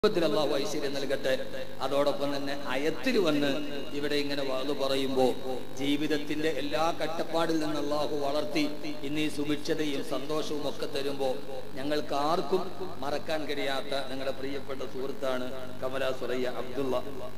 കുടുംബത്തിൽ അള്ളാഹു ഐശ്വര്യം നൽകട്ടെ അതോടൊപ്പം തന്നെ അയത്തിൽ വന്ന് ഇവിടെ ഇങ്ങനെ വാത് പറയുമ്പോ ജീവിതത്തിന്റെ എല്ലാ കട്ടപ്പാടിൽ നിന്ന് അള്ളാഹു വളർത്തി ഇന്ന് ഈ സുഭിക്ഷതയും സന്തോഷവും ഒക്കെ തരുമ്പോ ഞങ്ങൾക്ക് ആർക്കും മറക്കാൻ കഴിയാത്ത ഞങ്ങളുടെ പ്രിയപ്പെട്ട സുഹൃത്താണ് കമല സുറയ്യ അബ്ദുള്ള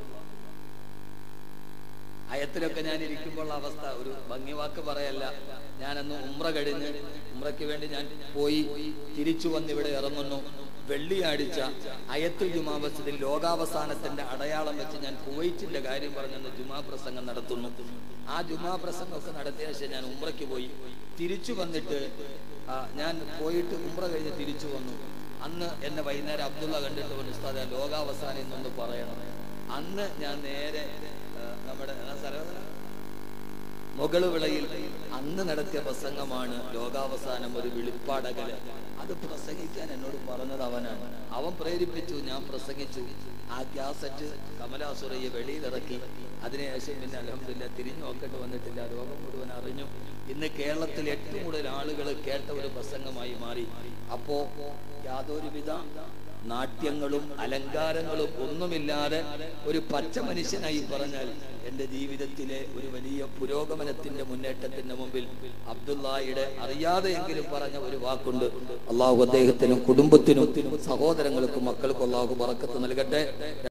അയത്തിലൊക്കെ ഞാൻ ഇരിക്കുമ്പോൾ അവസ്ഥ ഒരു ഭംഗിവാക്ക് പറയല്ല ഞാനന്ന് ഉമ്ര കഴിഞ്ഞ് ഉമ്രയ്ക്ക് വേണ്ടി ഞാൻ പോയി തിരിച്ചു വന്ന് ഇവിടെ ഇറങ്ങുന്നു വെള്ളിയാഴ്ച അയത്തുൽ ജുമാ മസ്ജിദിൽ ലോകാവസാനത്തിന്റെ അടയാളം വെച്ച് ഞാൻ കുവൈറ്റിന്റെ കാര്യം പറഞ്ഞെന്ന് ജുമാ പ്രസംഗം നടത്തുന്നു ആ ജുമാ പ്രസംഗം ഒക്കെ നടത്തിയ ശേഷം ഞാൻ ഉമ്രയ്ക്ക് പോയി തിരിച്ചു വന്നിട്ട് ആ, ഞാൻ പോയിട്ട് ഉമ്ര കഴിഞ്ഞ് തിരിച്ചു വന്നു അന്ന് എന്നെ വൈകുന്നേരം അബ്ദുള്ള കണ്ടിട്ട് പറഞ്ഞു ഉസ്താദെ ലോകാവസാനം എന്നൊന്ന് പറയണം അന്ന് ഞാൻ നേരെ ആ, നമ്മുടെ ആ സ്ഥലം മുകള് വിളയിൽ അന്ന് നടത്തിയ പ്രസംഗമാണ് ലോകാവസാനം ഒരു വെളിപ്പാടകല് അത് പ്രസംഗിക്കാൻ എന്നോട് പറഞ്ഞത് അവനാണ് അവൻ പ്രേരിപ്പിച്ചു ഞാൻ പ്രസംഗിച്ചു ആ ഗ്യാസറ്റ് കമലാസുറയെ വെളിയിലിറക്കി അതിനുശേഷം പിന്നെ അലഹമില്ല തിരിഞ്ഞു നോക്കേണ്ടി വന്നിട്ടില്ല ലോകം മുഴുവൻ അറിഞ്ഞു ഇന്ന് കേരളത്തിൽ ഏറ്റവും കൂടുതൽ ആളുകൾ കേട്ട ഒരു പ്രസംഗമായി മാറി അപ്പോ യാതൊരുവിധ നാട്യങ്ങളും അലങ്കാരങ്ങളും ഒന്നുമില്ലാതെ ഒരു പച്ച മനുഷ്യനായി പറഞ്ഞാൽ എന്റെ ജീവിതത്തിലെ ഒരു വലിയ പുരോഗമനത്തിന്റെ മുന്നേറ്റത്തിന്റെ മുമ്പിൽ അബ്ദുള്ളയുടെ അറിയാതെയെങ്കിലും പറഞ്ഞ ഒരു വാക്കുണ്ട് അള്ളാഹു അദ്ദേഹത്തിനും കുടുംബത്തിനും സഹോദരങ്ങൾക്കും മക്കൾക്കും അള്ളാഹു പറക്കത്ത് നൽകട്ടെ